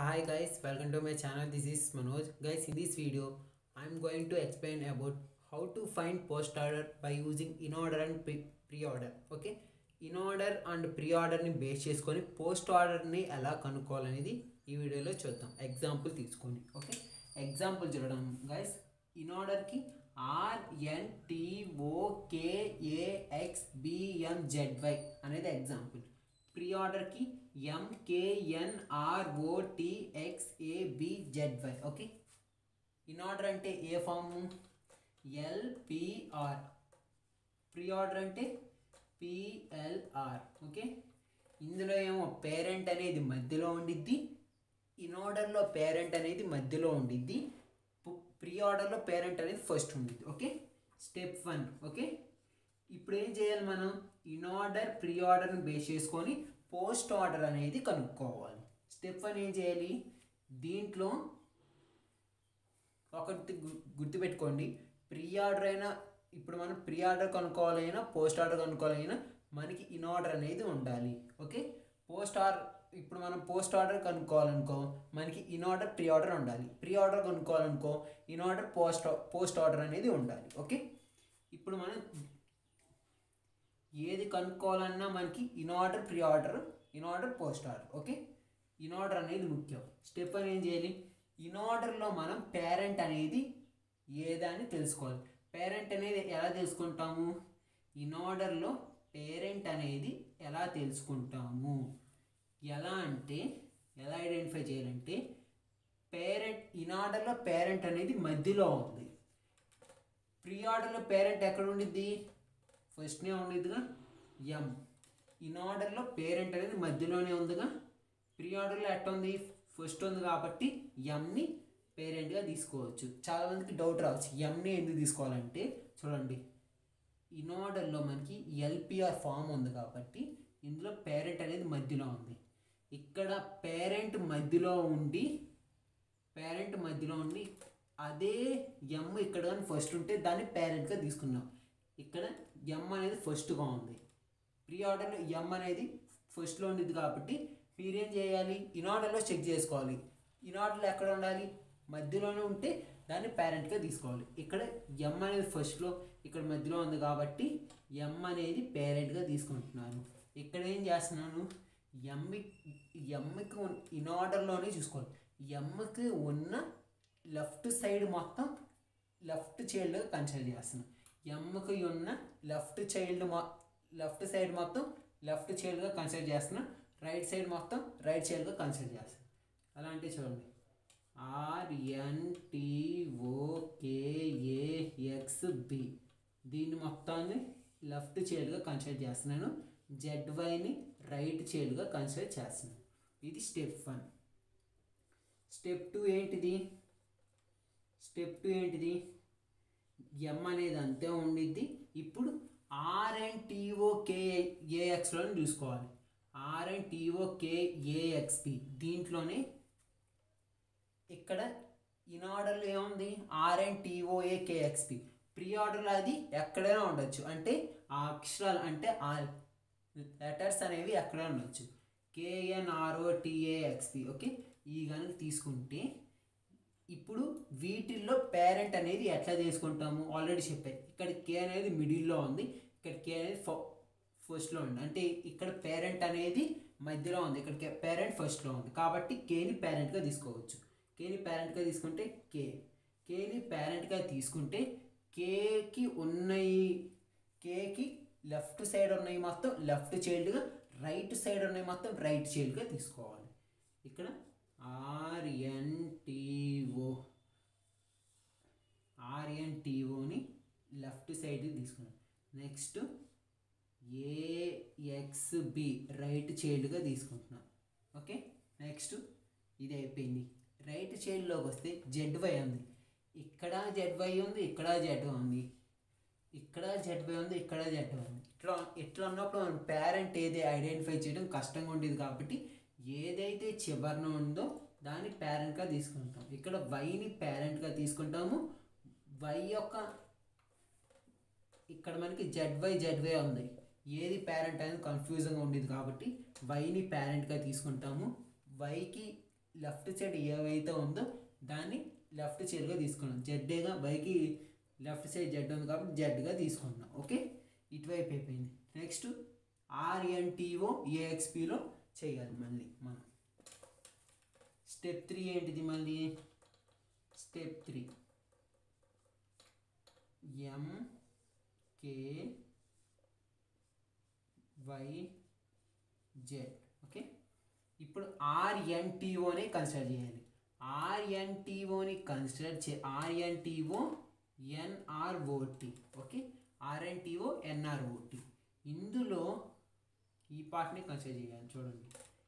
Hi guys, welcome to my channel. This is Manoj. Guys, in this video, I'm going to explain about how to find post order by using in order and pre- pre-order. Okay? In order and pre ఆర్డర్ని base చేసుకొని post ఆర్డర్ని ఎలా కనుక్కోవాలనేది ఈ వీడియోలో చూద్దాం example తీసుకొని okay example చూడడం guys in ఆర్డర్కి ఆర్ఎన్టీఓకేఏఎక్స్బిఎంజెడ్వై అనేది ఎగ్జాంపుల్ ప్రీ ఆర్డర్కి ఎంకేఎన్ఆర్ఓటిఎక్స్ఏబిజెడ్వై ఓకే ఇన్ ఆర్డర్ అంటే ఏ ఫాము ఎల్పిఆర్ ప్రీ ఆర్డర్ అంటే పిఎల్ఆర్ ఓకే ఇందులో ఏమో పేరెంట్ అనేది మధ్యలో ఉండిద్ది ఇన్ ఆర్డర్లో పేరెంట్ అనేది మధ్యలో ఉండిద్ది ప్రీ ఆర్డర్లో పేరెంట్ అనేది ఫస్ట్ ఉండిద్ది ఓకే స్టెప్ వన్ ఓకే ఇప్పుడు ఏం చేయాలి మనం ఇన్ ఆర్డర్ ప్రీ ఆర్డర్ని బేస్ చేసుకొని పోస్ట్ ఆర్డర్ అనేది కనుక్కోవాలి స్టెప్ వన్ ఏం చేయాలి దీంట్లో ఒకటి గు- గుర్తుపెట్టుకోండి ప్రీ ఆర్డర్ అయినా ఇప్పుడు మనం ప్రీ ఆర్డర్ కనుక్కోవాలైనా పోస్ట్ ఆర్డర్ కనుక్కోవాలైనా మనకి ఇన్ ఆర్డర్ అనేది ఉండాలి ఓకే పోస్ట్ ఆర్డర్ ఇప్పుడు మనం పోస్ట్ ఆర్డర్ కనుక్కోవాలనుకో మనకి ఇన్ ఆర్డర్ ప్రీ ఆర్డర్ ఉండాలి ప్రీ ఆర్డర్ కనుక్కోవాలనుకో in order post post order అనేది ఉండాలి ఓకే ఇప్పుడు మనం ఏది కనుక్కోవాలన్నా మనకి in order pre order in order post order okay in order అనేది ముఖ్యం స్టెప్ అని ఏం చేయాలి ఇన్ ఆర్డర్లో మనం పేరెంట్ అనేది ఏదని తెలుసుకోవాలి పేరెంట్ అనేది ఎలా తెలుసుకుంటాము ఇన్ ఆర్డర్లో పేరెంట్ అనేది ఎలా తెలుసుకుంటాము ఎలా అంటే ఎలా ఐడెంటిఫై చేయాలంటే పేరెంట్ ఇన్ ఆర్డర్లో పేరెంట్ అనేది మధ్యలో ఉంది ప్రీ ఆర్డర్లో పేరెంట్ ఎక్కడ ఉండిద్ది ఫస్ట్నే ఉండిద్దిగా ఎం ఇన్ ఆర్డర్లో పేరెంట్ అనేది మధ్యలోనే ఉందిగా ప్రీ ఆర్డర్లో ఎట్ట ఉంది ఫస్ట్ ఉంది కాబట్టి ఎంని పేరెంట్గా తీసుకోవచ్చు చాలామందికి డౌట్ రావచ్చు ఎంని ఎందుకు తీసుకోవాలంటే చూడండి ఇన్ ఆర్డర్లో మనకి ఎల్పిఆర్ ఫామ్ ఉంది కాబట్టి ఇందులో పేరెంట్ అనేది మధ్యలో ఉంది ఇక్కడ పేరెంట్ మధ్యలో ఉండి పేరెంట్ మధ్యలో ఉండి అదే ఎమ్ ఇక్కడ కానీ ఫస్ట్ ఉంటే దాన్ని పేరెంట్గా తీసుకున్నాం ఇక్కడ ఎమ్ అనేది ఫస్ట్గా ఉంది ప్రీ ఆర్డర్లో ఎమ్ అనేది ఫస్ట్లో ఉండేది కాబట్టి మీరేం చేయాలి ఇన్ ఆర్డర్లో చెక్ చేసుకోవాలి ఇన్ ఆర్డర్లో ఎక్కడ ఉండాలి మధ్యలోనే ఉంటే దాన్ని పేరెంట్గా తీసుకోవాలి ఇక్కడ ఎమ్ అనేది ఫస్ట్లో ఇక్కడ మధ్యలో ఉంది కాబట్టి ఎమ్ అనేది పేరెంట్గా తీసుకుంటున్నాను ఇక్కడ ఏం చేస్తున్నాను ఎమ్మి ఎమ్కి ఇన్ ఆర్డర్లోనే చూసుకోవాలి ఎమ్కి ఉన్న లెఫ్ట్ సైడ్ మొత్తం లెఫ్ట్ చైల్డ్గా కన్సిడర్ చేస్తున్నాం ఎమ్కి ఉన్న లెఫ్ట్ చైల్డ్ మొ లెఫ్ట్ సైడ్ మొత్తం లెఫ్ట్ చైల్డ్గా కన్సిడర్ చేస్తున్నా రైట్ సైడ్ మొత్తం రైట్ చైల్డ్గా కన్సిడర్ చేస్తున్నాం అలా అంటే చూడండి ఆర్ఎన్టీఓకేఏఎక్స్ బి దీన్ని మొత్తాన్ని లెఫ్ట్ చైల్డ్గా కన్సిడర్ చేస్తున్నాను జెడ్వైని రైట్ చైల్డ్గా కన్సిడర్ చేస్తున్నాను ఇది స్టెప్ వన్ స్టెప్ టూ ఏంటిది స్టెప్ టూ ఏంటిది ఎం అనేది అంతే ఉండిద్ది ఇప్పుడు ఆర్ఎన్టీఓకేఏఎక్స్లో చూసుకోవాలి ఆర్ఎన్టీఓకేఏఎక్స్పి దీంట్లోనే ఇక్కడ ఇన్ ఆర్డర్లో ఏముంది ఆర్ఎన్టీఓఏకేఎక్స్పి ప్రీ ఆర్డర్లో అది ఎక్కడైనా ఉండొచ్చు అంటే ఆ అక్షరాలు అంటే ఆ లెటర్స్ అనేవి ఎక్కడైనా ఉండొచ్చు కేఎన్ఆర్ఓటిఏఎక్స్పి ఓకే ఈ కనుక తీసుకుంటే ఇప్పుడు వీటిల్లో పేరెంట్ అనేది ఎట్లా తీసుకుంటాము ఆల్రెడీ చెప్పాయి ఇక్కడ కే అనేది మిడిల్లో ఉంది ఇక్కడ కే అనేది ఫ ఫస్ట్లో ఉంది అంటే ఇక్కడ పేరెంట్ అనేది మధ్యలో ఉంది ఇక్కడ పేరెంట్ ఫస్ట్లో ఉంది కాబట్టి కేని పేరెంట్గా తీసుకోవచ్చు కేని పేరెంట్గా తీసుకుంటే కే కేని పేరెంట్గా తీసుకుంటే కేకి ఉన్నాయి కేకి లెఫ్ట్ సైడ్ ఉన్నాయి మొత్తం లెఫ్ట్ చైల్డ్గా రైట్ సైడ్ ఉన్నాయి మొత్తం రైట్ చైల్డ్గా తీసుకోవాలి ఇక్కడ ఆర్ఎన్టీఓ ఆర్ఎన్టీఓని లెఫ్ట్ సైడ్ తీసుకున్నాం నెక్స్ట్ ఏఎక్స్బి రైట్ చైల్డ్గా తీసుకుంటున్నాం ఓకే నెక్స్ట్ ఇది అయిపోయింది రైట్ చైల్డ్లోకి వస్తే జెడ్ వై ఉంది ఇక్కడ జెడ్ వై ఉంది ఇక్కడ జెడ్ ఉంది ఇక్కడ జెడ్ వై ఉంది ఇక్కడ జెడ్ వై ఉంది ఇట్లా ఇట్లా ఉన్నప్పుడు మనం పేరెంట్ ఏది ఐడెంటిఫై చేయడం కష్టంగా ఉండేది కాబట్టి ఏదైతే చివరన ఉందో దాన్ని పేరెంట్గా తీసుకుంటాం ఇక్కడ వైని పేరెంట్గా తీసుకుంటాము వై యొక్క ఇక్కడ మనకి జెడ్ వై జెడ్ వై ఉంది ఏది పేరెంట్ అనేది కన్ఫ్యూజన్గా ఉండేది కాబట్టి వైని పేరెంట్గా తీసుకుంటాము వైకి లెఫ్ట్ సైడ్ ఏవైతే ఉందో దాన్ని లెఫ్ట్ సైడ్గా తీసుకున్నాం జెడ్ఏగా బైకి లెఫ్ట్ సైడ్ జెడ్ ఉంది కాబట్టి జెడ్గా తీసుకున్నాం ఓకే ఇటువైపు అయిపోయింది నెక్స్ట్ ఆర్ఎన్టీఓ ఏఎక్స్పిలో చేయాలి మళ్ళీ మనం స్టెప్ త్రీ ఏంటిది మళ్ళీ step three M K Y Z okay ఇప్పుడు ఆర్ఎన్టీఓని కన్సిడర్ చేయాలి ఆర్ఎన్టీఓని కన్సిడర్ చే ఆర్ఎన్టీఓ ఎన్ఆర్ఓటి ఓకే ఆర్ఎన్టీఓ ఎన్ఆర్ఓటి ఇందులో ఈ పార్ట్ని కన్సిడర్ చేయాలి చూడండి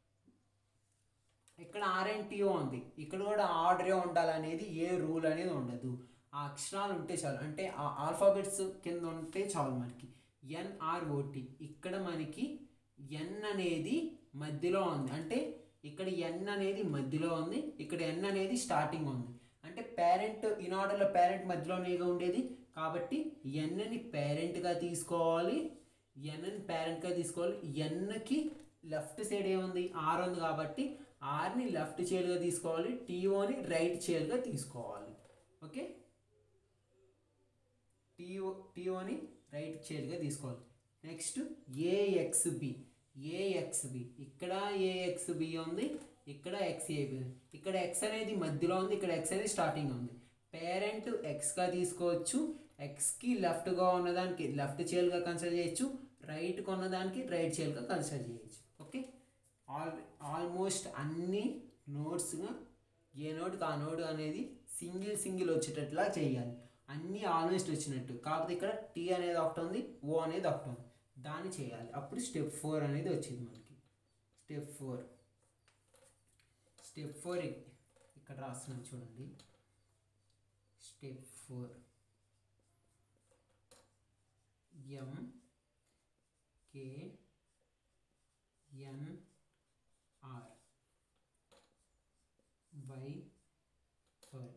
ఇక్కడ ఆర్ఎన్టీఓ ఉంది ఇక్కడ కూడా ఆర్డరే ఉండాలనేది ఏ రూల్ అనేది ఉండదు ఆ అక్షరాలు ఉంటే చాలు అంటే ఆ ఆల్ఫాబెట్స్ కింద ఉంటే చాలు మనకి ఎన్ఆర్ఓటి ఇక్కడ మనకి ఎన్ అనేది మధ్యలో ఉంది అంటే ఇక్కడ ఎన్ అనేది మధ్యలో ఉంది ఇక్కడ ఎన్ అనేది స్టార్టింగ్ ఉంది అంటే పేరెంట్ ఇన్ ఆర్డర్లో పేరెంట్ మధ్యలోనేగా ఉండేది కాబట్టి ఎన్ని పేరెంట్గా తీసుకోవాలి ఎన్ని పేరెంట్గా తీసుకోవాలి ఎన్కి లెఫ్ట్ సైడ్ ఏముంది ఆర్ ఉంది కాబట్టి ఆర్ని లెఫ్ట్ చైల్డ్గా తీసుకోవాలి టీఓని రైట్ చైల్డ్గా తీసుకోవాలి ఓకే టీఓ టీఓని రైట్ చైల్డ్గా తీసుకోవాలి నెక్స్ట్ ఏఎక్స్బి ఏఎక్స్బి ఇక్కడ ఏఎక్స్బి ఉంది ఇక్కడ ఎక్స్ఏబి ఇక్కడ ఎక్స్ అనేది మధ్యలో ఉంది ఇక్కడ ఎక్స్ అనేది స్టార్టింగ్ ఉంది పేరెంట్ ఎక్స్గా తీసుకోవచ్చు ఎక్స్కి లెఫ్ట్గా ఉన్నదానికి లెఫ్ట్ చైల్డ్గా కన్సిడర్ చేయొచ్చు రైట్గా ఉన్నదానికి రైట్ చైల్డ్గా కన్సిడర్ చేయొచ్చు ఓకే ఆల్ ఆల్మోస్ట్ అన్ని నోట్స్గా ఏ నోట్కి ఆ నోట్ అనేది సింగిల్ సింగిల్ వచ్చేటట్లా చేయాలి అన్నీ ఆల్మోస్ట్ వచ్చినట్టు కాకపోతే ఇక్కడ టీ అనేది ఒకటి ఉంది ఓ అనేది ఒకటి ఉంది దాన్ని చేయాలి అప్పుడు స్టెప్ ఫోర్ అనేది వచ్చింది మనకి స్టెప్ ఫోర్ స్టెప్ ఫోర్ ఇక్కడ రాస్తున్నాను చూడండి step four M K N R Y sorry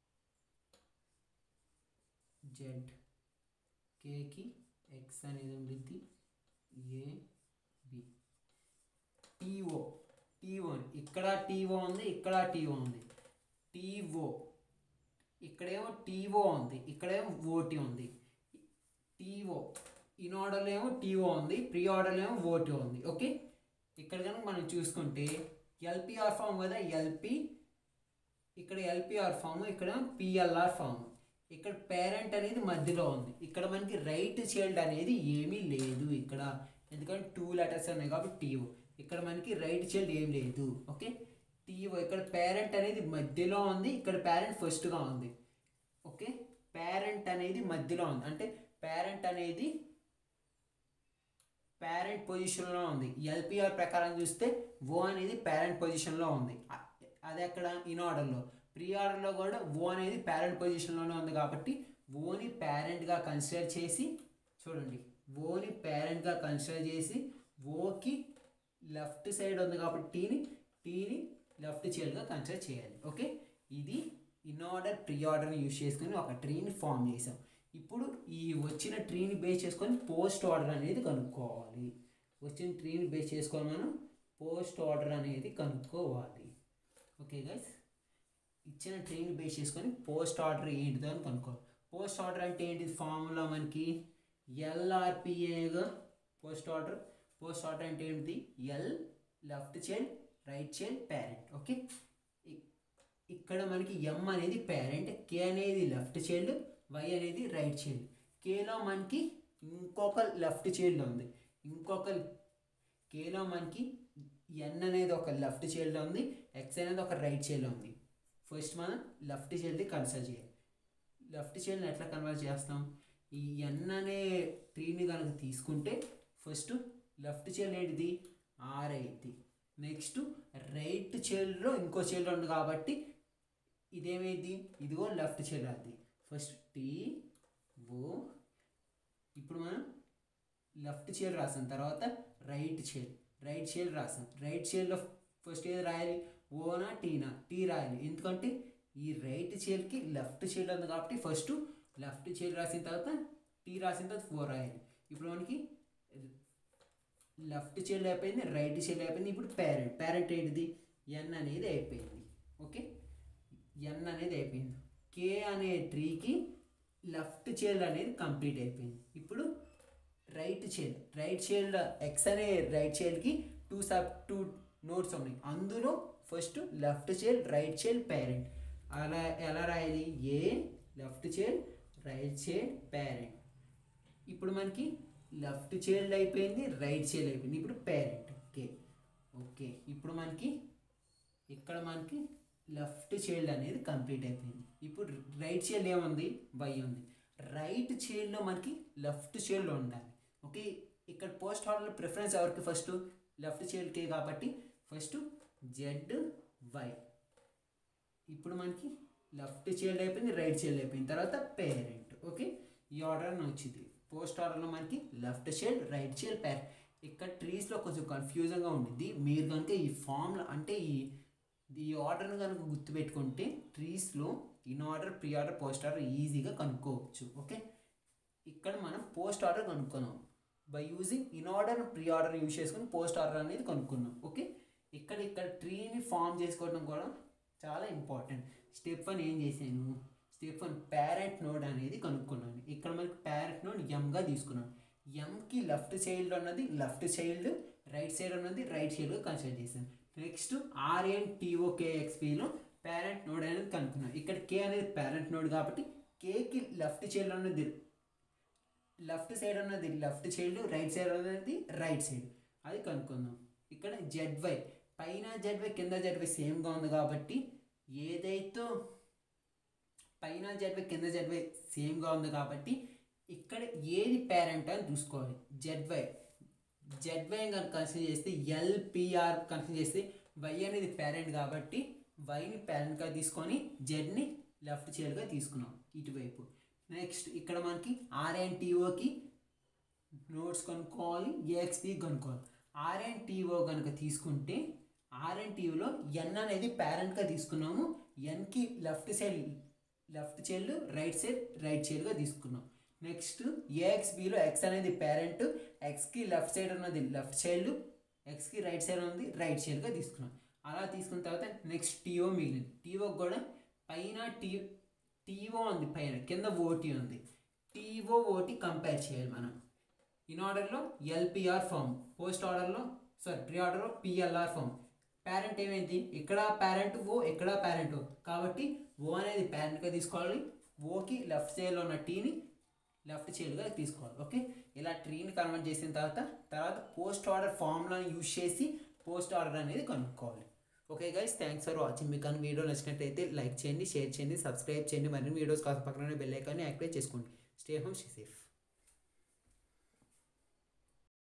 Z కేకి ఎక్స్ అనేది ఉండిద్ది ఏ బి టీఓ టీఓ ఇక్కడ టీఓ ఉంది ఇక్కడ టీఓ ఉంది టీఓ ఇక్కడేమో టీఓ ఉంది ఇక్కడేమో ఓటీ ఉంది టీఓ ఇన్ ఆర్డర్లో ఏమో టీఓ ఉంది ప్రీ ఆర్డర్లో ఏమో ఓటీ ఉంది ఓకే ఇక్కడ కనుక మనం చూసుకుంటే ఎల్పిఆర్ ఫామ్ కదా ఎల్పి ఇక్కడ ఎల్పిఆర్ ఫామ్ ఇక్కడ పిఎల్ఆర్ ఫామ్ ఇక్కడ పేరెంట్ అనేది మధ్యలో ఉంది ఇక్కడ మనకి రైట్ చైల్డ్ అనేది ఏమీ లేదు ఇక్కడ ఎందుకంటే టూ లెటర్స్ ఉన్నాయి కాబట్టి టీఓ ఇక్కడ మనకి రైట్ చైల్డ్ ఏం లేదు ఓకే టీఓ ఇక్కడ పేరెంట్ అనేది మధ్యలో ఉంది ఇక్కడ పేరెంట్ ఫస్ట్గా ఉంది ఓకే పేరెంట్ అనేది మధ్యలో ఉంది అంటే పేరెంట్ అనేది పేరెంట్ పొజిషన్లో ఉంది ఎల్పిఆర్ ప్రకారం చూస్తే ఓ అనేది పేరెంట్ పొజిషన్లో ఉంది అ- అది ఎక్కడ ఇన్ ఆర్డర్లో ప్రీ ఆర్డర్లో కూడా ఓ అనేది పేరెంట్ పొజిషన్లోనే ఉంది కాబట్టి ఓని పేరెంట్గా కన్సిడర్ చేసి చూడండి ఓని పేరెంట్గా కన్సిడర్ చేసి ఓకి లెఫ్ట్ సైడ్ ఉంది కాబట్టి టీని టీని లెఫ్ట్ చైల్డ్గా కన్సిడర్ చేయాలి ఓకే ఇది ఇన్ ఆర్డర్ ప్రీ ఆర్డర్ని యూజ్ చేసుకొని ఒక ట్రీని ఫామ్ చేసాం ఇప్పుడు ఈ వచ్చిన ట్రీని బేస్ చేసుకొని పోస్ట్ ఆర్డర్ అనేది కనుక్కోవాలి వచ్చిన ట్రీని బేస్ చేసుకొని మనం పోస్ట్ ఆర్డర్ అనేది కనుక్కోవాలి ఓకే గైస్ ఇచ్చిన ట్రీని బేస్ చేసుకొని పోస్ట్ ఆర్డర్ ఏంటిదో అని కనుక్కోవాలి పోస్ట్ ఆర్డర్ అంటే ఏంటిది ఫార్ములా మనకి ఎల్ఆర్పిఏగా పోస్ట్ ఆర్డర్ పోస్ట్ ఆర్డర్ అంటే ఏంటిది L left child right child parent okay ఇక్కడ మనకి ఎం అనేది పేరెంట్ కే అనేది లెఫ్ట్ చైల్డ్ వై అనేది రైట్ చైల్డ్ కేలో మనకి ఇంకొక లెఫ్ట్ చైల్డ్ ఉంది ఇంకొక కేలో మనకి ఎన్ అనేది ఒక లెఫ్ట్ చైల్డ్ ఉంది ఎక్స్ అనేది ఒక రైట్ చైల్డ్ ఉంది ఫస్ట్ మనం లెఫ్ట్ చైల్డ్ని కన్సిడర్ చేయాలి లెఫ్ట్ చైల్డ్ని ఎట్లా కన్వర్ట్ చేస్తాం ఈ ఎన్ అనే ట్రీని కనుక తీసుకుంటే ఫస్ట్ లెఫ్ట్ చైల్డ్ ఏంటిది ఆర్ అయింది నెక్స్ట్ రైట్ చైల్డ్లో ఇంకో చైల్డ్ ఉంది కాబట్టి ఇదేమైంది ఇదిగో లెఫ్ట్ చైల్డ్ అది ఫస్ట్ టీ ఓ ఇప్పుడు మనం లెఫ్ట్ చైల్డ్ రాసాం తర్వాత రైట్ చైల్డ్ రైట్ చైల్డ్ రాసాం రైట్ చైల్డ్లో ఫస్ట్ ఏది రాయాలి ఓనా టీనా టీ రాయాలి ఎందుకంటే ఈ రైట్ చైల్డ్కి లెఫ్ట్ చైల్డ్ ఉంది కాబట్టి ఫస్ట్ లెఫ్ట్ చైల్డ్ రాసిన తర్వాత టీ రాసిన తర్వాత ఫోర్ రాయాలి ఇప్పుడు మనకి లెఫ్ట్ చైల్డ్ అయిపోయింది రైట్ చైల్డ్ అయిపోయింది ఇప్పుడు పేరెంట్ పేరెంట్ ఏంటిది ఎన్ అనేది అయిపోయింది ఓకే ఎన్ అనేది అయిపోయింది కే అనే ట్రీకి లెఫ్ట్ చైల్డ్ అనేది కంప్లీట్ అయిపోయింది ఇప్పుడు right child right child X అనే రైట్ చైల్డ్కి టూ సబ్ టూ నోట్స్ ఉన్నాయి అందులో first left child right child parent అలా ఎలా రాయాలి ఏ left child right child parent ఇప్పుడు మనకి లెఫ్ట్ చైల్డ్ అయిపోయింది రైట్ చైల్డ్ అయిపోయింది ఇప్పుడు పేరెంట్ ఓకే ఓకే ఇప్పుడు మనకి ఇక్కడ మనకి లెఫ్ట్ చైల్డ్ అనేది కంప్లీట్ అయిపోయింది ఇప్పుడు రైట్ చైల్డ్ ఏముంది వై ఉంది రైట్ చైల్డ్లో మనకి లెఫ్ట్ చైల్డ్ ఉండాలి ఓకే ఇక్కడ పోస్ట్ ఆర్డర్లో ప్రిఫరెన్స్ ఎవరికి ఫస్ట్ లెఫ్ట్ చైల్డ్కి కాబట్టి ఫస్ట్ జెడ్ వై ఇప్పుడు మనకి లెఫ్ట్ చైల్డ్ అయిపోయింది రైట్ చైల్డ్ అయిపోయింది తర్వాత పేరెంట్ ఓకే ఈ ఆర్డర్ వచ్చింది పోస్ట్ ఆర్డర్లో మనకి left child right child parent ఇక్కడ ట్రీస్లో కొంచెం కన్ఫ్యూజన్గా ఉండిద్ది మీరు కనుక ఈ ఫామ్లో అంటే ఈ ఈ ఆర్డర్ని కనుక గుర్తుపెట్టుకుంటే ట్రీస్లో in order pre order post order ఈజీగా కనుక్కోవచ్చు ఓకే ఇక్కడ మనం పోస్ట్ ఆర్డర్ కనుక్కున్నాం by using in order pre order use చేసుకుని పోస్ట్ ఆర్డర్ అనేది కనుక్కున్నాం ఓకే ఇక్కడ ఇక్కడ ట్రీని ఫామ్ చేసుకోవడం కూడా చాలా ఇంపార్టెంట్ స్టెప్ వన్ ఏం చేశాను స్టెప్ వన్ పేరెంట్ నోడ్ అనేది కనుక్కున్నాను ఇక్కడ మనకి పేరెంట్ నోడ్ ఎంగా తీసుకున్నాను ఎంకి లెఫ్ట్ చైల్డ్ ఉన్నది లెఫ్ట్ చైల్డ్ రైట్ సైడ్ ఉన్నది రైట్ సైడ్గా కన్సిడర్ చేశాను నెక్స్ట్ ఆర్ఎన్ టీఓకేఎక్స్పిలో పేరెంట్ నోడ్ అనేది కనుక్కున్నాను ఇక్కడ కే అనేది పేరెంట్ నోడ్ కాబట్టి కేకి లెఫ్ట్ చైల్డ్ ఉన్నది లెఫ్ట్ సైడ్ ఉన్నది లెఫ్ట్ చైల్డ్ రైట్ సైడ్ ఉన్నది రైట్ సైడ్ అది కనుక్కుందాం ఇక్కడ జెడ్ వై పైన జెడ్ వై కింద జెడ్ వై సేమ్గా ఉంది కాబట్టి ఏదైతే పైన జెడ్ వై కింద జెడ్ వై సేమ్గా ఉంది కాబట్టి ఇక్కడ ఏది పేరెంట్ అని చూసుకోవాలి జెడ్ వై జెడ్ వై కనుక కన్సిడర్ చేస్తే ఎల్పిఆర్ కన్సిడర్ చేస్తే వై అనేది పేరెంట్ కాబట్టి వైని పేరెంట్గా తీసుకొని జెడ్ని లెఫ్ట్ చైల్డ్గా తీసుకున్నాం ఇటువైపు నెక్స్ట్ ఇక్కడ మనకి ఆర్ఎన్టీఓకి నోట్స్ కనుక్కోవాలి ఏఎక్స్పి కనుక్కోవాలి ఆర్ఎన్టీఓ కనుక తీసుకుంటే ఆర్ఎన్టీఓలో ఎన్ అనేది పేరెంట్గా తీసుకున్నాము ఎన్కి left side left child right side right చైల్డ్గా తీసుకున్నాం నెక్స్ట్ ఏఎక్స్బిలో ఎక్స్ అనేది పేరెంట్ ఎక్స్కి లెఫ్ట్ సైడ్ ఉన్నది లెఫ్ట్ చైల్డ్ ఎక్స్కి రైట్ సైడ్ ఉన్నది రైట్ చైల్డ్గా తీసుకున్నాం అలా తీసుకున్న తర్వాత నెక్స్ట్ టీఓ మిగిలింది టీఓ కూడా పైన టీ టీఓ ఉంది పైన కింద ఓటీ ఉంది టీఓ ఓటీ కంపేర్ చేయాలి మనం ఇన్ ఆర్డర్లో ఎల్పిఆర్ ఫామ్ పోస్ట్ ఆర్డర్లో సారీ ప్రీ ఆర్డర్లో పిఎల్ఆర్ ఫామ్ పేరెంట్ ఏమైంది ఇక్కడ పేరెంట్ ఓ ఇక్కడ పేరెంట్ ఓ కాబట్టి ఓ అనేది పేరెంట్గా తీసుకోవాలి ఓకి లెఫ్ట్ సైడ్లో ఉన్న టీని లెఫ్ట్ చైల్డ్గా తీసుకోవాలి ఓకే ఇలా ట్రీని కన్వర్ట్ చేసిన తర్వాత తర్వాత పోస్ట్ ఆర్డర్ ఫామ్లను యూజ్ చేసి పోస్ట్ ఆర్డర్ అనేది కనుక్కోవాలి okay guys thanks for watching మీకు కానీ వీడియో నచ్చినట్టయితే లైక్ చేయండి షేర్ చేయండి సబ్స్క్రైబ్ చేయండి మరిన్ని వీడియోస్ కాస్త పక్కన బెల్ ఐకాన్ని యాక్టివేట్ చేసుకోండి స్టే హోమ్ స్టే సేఫ్